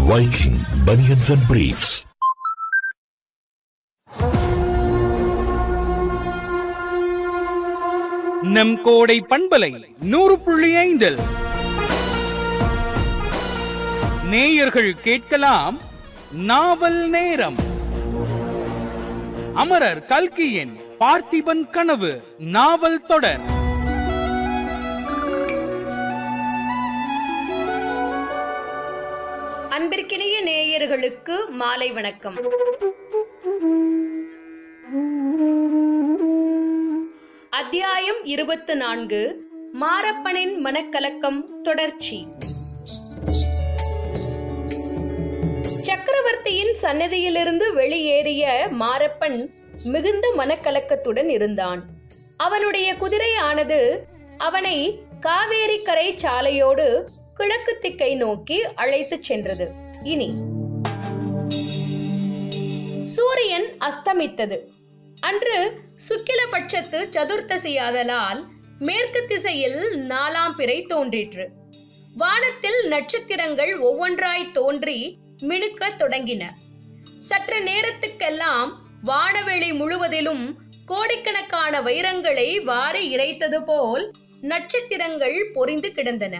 Viking Bunions and Briefs. நம் கோடை பண்பலை நூறு புள்ளி ஐந்தில் நேயர்கள் கேட்கலாம் நாவல் நேரம் அமரர் கல்கியின் பார்த்திபன் கனவு நாவல் தொடர் அன்பிற்கினிய நேயர்களுக்கு மாலை வணக்கம் அத்தியாயம் இருபத்து நான்கு மாரப்பனின் மனக்கலக்கம் தொடர்ச்சி சக்கரவர்த்தியின் சன்னதியிலிருந்து வெளியேறிய மாரப்பன் மிகுந்த மனக்கலக்கத்துடன் இருந்தான் அவனுடைய குதிரையானது அவனை காவேரி கரை சாலையோடு கிழக்கு திக்கை நோக்கி அழைத்துச் சென்றது இனி சூரியன் அஸ்தமித்தது அன்று சுக்கிலபட்சத்து சதுர்த்தசியாதலால் மேற்கு திசையில் நாலாம் பிறை தோன்றிற்று வானத்தில் நட்சத்திரங்கள் ஒவ்வொன்றாய் தோன்றி மினுக்கத் தொடங்கின சற்று நேரத்துக்கெல்லாம் வானவெளி முழுவதிலும் கோடிக்கணக்கான வைரங்களை வாரி இறைத்தது போல் நட்சத்திரங்கள் பொறிந்து கிடந்தன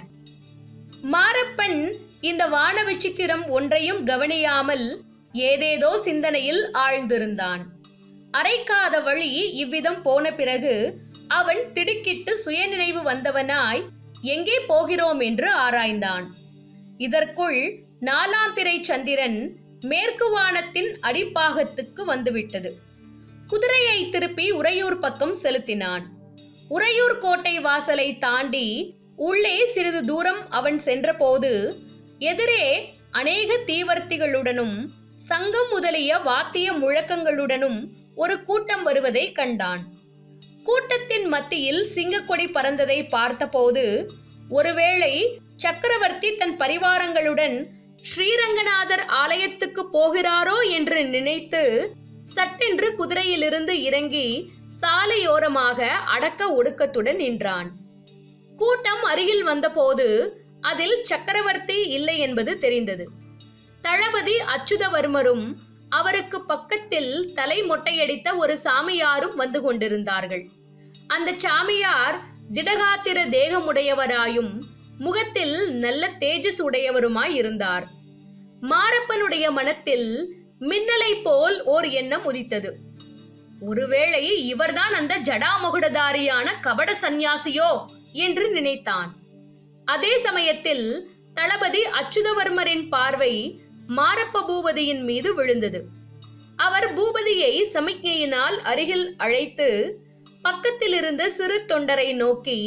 மாரப்பன் இந்த வான விசித்திரம் ஒன்றையும் கவனியாமல் ஏதேதோ சிந்தனையில் ஆழ்ந்திருந்தான் அரைக்காத வழி இவ்விதம் போன பிறகு அவன் திடுக்கிட்டு சுயநினைவு வந்தவனாய் எங்கே போகிறோம் என்று ஆராய்ந்தான் இதற்குள் நாலாம் பிறை சந்திரன் மேற்கு வானத்தின் அடிப்பாகத்துக்கு வந்துவிட்டது குதிரையை திருப்பி உறையூர் பக்கம் செலுத்தினான் உறையூர் கோட்டை வாசலை தாண்டி உள்ளே சிறிது தூரம் அவன் சென்றபோது எதிரே அநேக தீவர்த்திகளுடனும் சங்கம் முதலிய வாத்திய முழக்கங்களுடனும் ஒரு கூட்டம் வருவதை கண்டான் கூட்டத்தின் மத்தியில் சிங்கக்கொடி பறந்ததை பார்த்தபோது ஒருவேளை சக்கரவர்த்தி தன் பரிவாரங்களுடன் ஸ்ரீரங்கநாதர் ஆலயத்துக்கு போகிறாரோ என்று நினைத்து சட்டென்று குதிரையிலிருந்து இறங்கி சாலையோரமாக அடக்க ஒடுக்கத்துடன் நின்றான் கூட்டம் அருகில் வந்தபோது அதில் சக்கரவர்த்தி இல்லை என்பது தெரிந்தது தளபதி அச்சுதவர்மரும் அவருக்கு பக்கத்தில் தலை மொட்டையடித்த ஒரு சாமியாரும் வந்து கொண்டிருந்தார்கள் அந்த சாமியார் திடகாத்திர தேகமுடையவராயும் முகத்தில் நல்ல தேஜஸ் உடையவருமாய் இருந்தார் மாரப்பனுடைய மனத்தில் மின்னலை போல் ஓர் எண்ணம் உதித்தது ஒருவேளை இவர்தான் அந்த ஜடாமுகுடதாரியான கபட சந்நியாசியோ என்று நினைத்தான் அதே சமயத்தில் தளபதி அச்சுதவர்மரின் பார்வை மாரப்ப பூபதியின் மீது விழுந்தது அவர் பூபதியை சமிக்ஞையினால் அருகில் அழைத்து பக்கத்தில் இருந்த சிறு தொண்டரை நோக்கி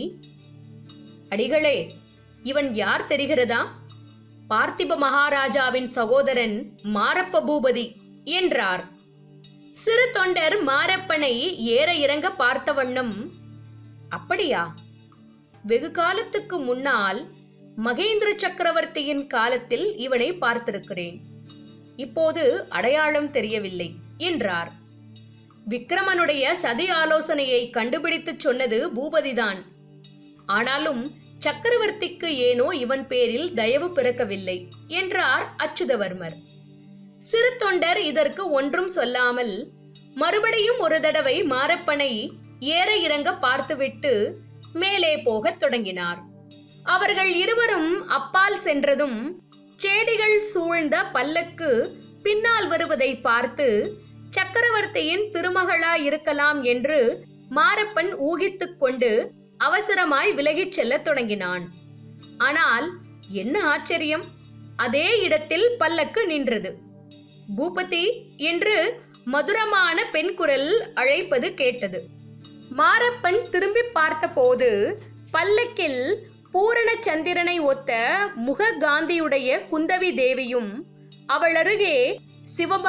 அடிகளே இவன் யார் தெரிகிறதா பார்த்திப மகாராஜாவின் சகோதரன் மாரப்ப பூபதி என்றார் சிறு தொண்டர் மாரப்பனை ஏற இறங்க பார்த்த வண்ணம் அப்படியா வெகு காலத்துக்கு முன்னால் மகேந்திர சக்கரவர்த்தியின் காலத்தில் இவனை பார்த்திருக்கிறேன் இப்போது அடையாளம் தெரியவில்லை என்றார் விக்ரமனுடைய சதி ஆலோசனையை கண்டுபிடித்துச் சொன்னது பூபதிதான் ஆனாலும் சக்கரவர்த்திக்கு ஏனோ இவன் பேரில் தயவு பிறக்கவில்லை என்றார் அச்சுதவர்மர் சிறு தொண்டர் இதற்கு ஒன்றும் சொல்லாமல் மறுபடியும் ஒரு தடவை மாரப்பனை ஏற இறங்க பார்த்துவிட்டு மேலே போகத் தொடங்கினார் அவர்கள் இருவரும் அப்பால் சென்றதும் செடிகள் சூழ்ந்த பல்லக்கு பின்னால் வருவதை பார்த்து சக்கரவர்த்தியின் திருமகளா இருக்கலாம் என்று மாரப்பன் ஊகித்துக் கொண்டு அவசரமாய் விலகிச் செல்லத் தொடங்கினான் ஆனால் என்ன ஆச்சரியம் அதே இடத்தில் பல்லக்கு நின்றது பூபதி என்று மதுரமான பெண் குரல் அழைப்பது கேட்டது மாரப்பன் திரும்பி பார்த்தபோது பல்லக்கில் பூரண சந்திரனை ஒத்த முக காந்தியுடைய குந்தவி தேவியும் அவள் அருகே சிவபக்த